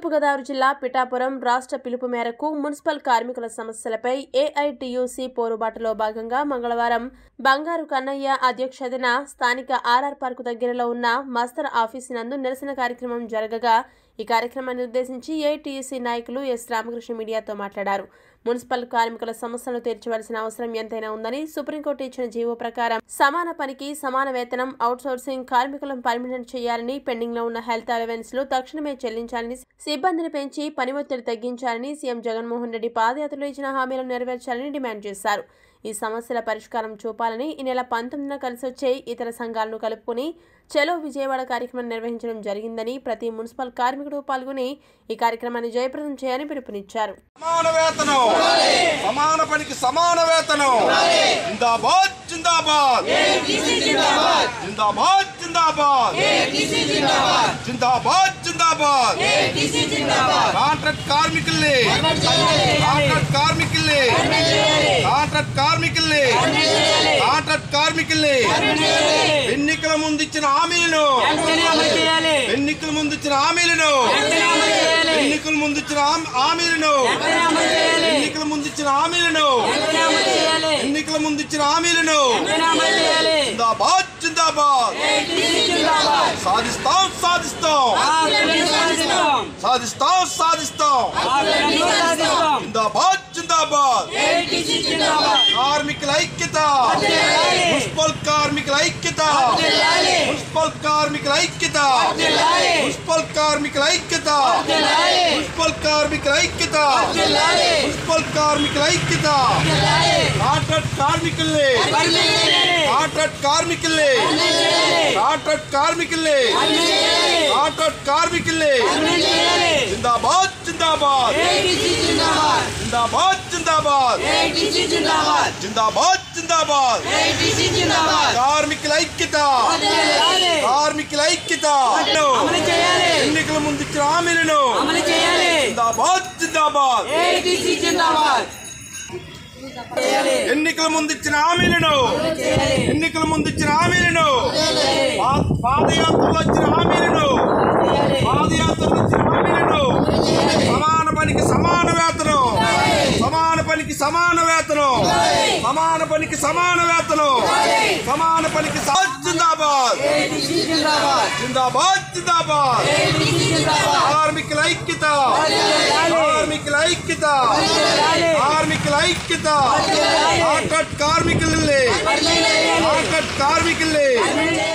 తూర్పుగోదావరి జిల్లా పిఠాపురం రాష్ట్ర పిలుపు మేరకు మున్సిపల్ కార్మికుల సమస్యలపై ఏఐటియుసి పోరుబాటులో భాగంగా మంగళవారం బంగారు కన్నయ్య అధ్యక్షతన స్థానిక ఆర్ఆర్ పార్కు దగ్గరలో ఉన్న మస్తర్ ఆఫీస్ నందు నిరసన కార్యక్రమం జరగగా ఈ కార్యక్రమాన్ని ఉద్దేశించి ఏఐటియుసి నాయకులు ఎస్ రామకృష్ణ మీడియాతో మాట్లాడారు మున్సిపల్ కార్మికుల సమస్యలను తీర్చవలసిన అవసరం ఎంతైనా ఉందని సుప్రీంకోర్టు ఇచ్చిన జీవో ప్రకారం సమాన పనికి సమాన వేతనం అవుట్సోర్సింగ్ కార్మికులను పర్మినెంట్ చేయాలని పెండింగ్ లో ఉన్న హెల్త్ అలవెన్స్ లు తక్షణమే చెల్లించాలని సిబ్బందిని పెంచి పని ఒత్తిడి తగ్గించాలని సీఎం జగన్మోహన్ రెడ్డి పాదయాత్రలో ఇచ్చిన హామీలను నెరవేర్చాలని డిమాండ్ చేశారు ఈ సమస్యల పరిష్కారం చూపాలని ఈ నెల పంతొమ్మిదిన కలిసి వచ్చే ఇతర సంఘాలను కలుపుకుని చలో విజయవాడ కార్యక్రమం నిర్వహించడం జరిగిందని ప్రతి మున్సిపల్ కార్మికుడు పాల్గొని ఈ కార్యక్రమాన్ని జయప్రదం చేయాలని పిలుపునిచ్చారు సమాన వేతనం సమాన పనికి సమాన వేతనం జిందాబాద్ జిందాబాద్ జిందాబాద్ జిందాబాద్ జిందాబాద్ జిందాబాద్ కాంట్రాక్ట్ కార్మికుల్ని కాంట్రాక్ట్ కార్మికుల్ని కాంట్రాక్ట్ కార్మికుల్ని కాంట్రాక్ట్ కార్మికుల్ని ఎన్నికల ముందు ఇచ్చిన హామీలను ఎన్నికల ముందు ఇచ్చిన హామీలను ఎన్నికల ముందు ఇచ్చిన హామీ- హామీలను ఎన్నికల ముందు ఇచ్చిన హామీలను ఎన్నికల ముందు ఇచ్చిన హామీలను జిందాబాద్ జిందాబాద్ సాధిస్తాం సాధిస్తాం సాధిస్తాం సాధిస్తాం జిందాబాద్ జిందాబాద్ కార్మికుల ఐక్యత మున్సిపల్ కార్మికుల ఐక్యత మున్సిపల్ కార్మికుల ఐక్యత మున్సిపల్ కార్మికుల ఐక్యత మున్సిపల్ కార్మికుల ఐక్యత మున్సిపల్ కార్మికుల ఐక్యత కాంట్రాక్ట్ కార్మికుల్ని కాంట్రాక్ట్ కార్మికుల్ని కాంట్రాక్ట్ కార్మికుల్ని కాంట్రాక్ట్ కార్మికుల్ని జిందాబాద్ జిందాబాద్ జిందాబాద్ జిందాబాద్ జిందాబాద్ జిందాబాద్ కార్మికుల ఐక్యత కార్మికుల ఐక్యత ఎన్నికల ముందు ఇచ్చిన హామీలను జిందాబాద్ జిందాబాద్ ఎన్నికల ముందు ఇచ్చిన హామీలను ఎన్నికల ముందు ఇచ్చిన హామీలను పా- పాదయాత్రలో ఇచ్చిన హామీలను పాదయాత్రలో ఇచ్చిన హామీలను సమాన పనికి సమాన వేతనం సమాన పనికి సమాన వేతనం సమాన పనికి సమాన వేతనం సమాన పనికి స- జిందాబాద్ జిందాబాద్ జిందాబాద్ కార్మికుల ఐక్యత కార్మికుల ఐక్యత కార్మికుల ఐక్యత కాంట్రాక్ట్ కార్మికుల్ని కాంట్రాక్ట్ కార్మికుల్ని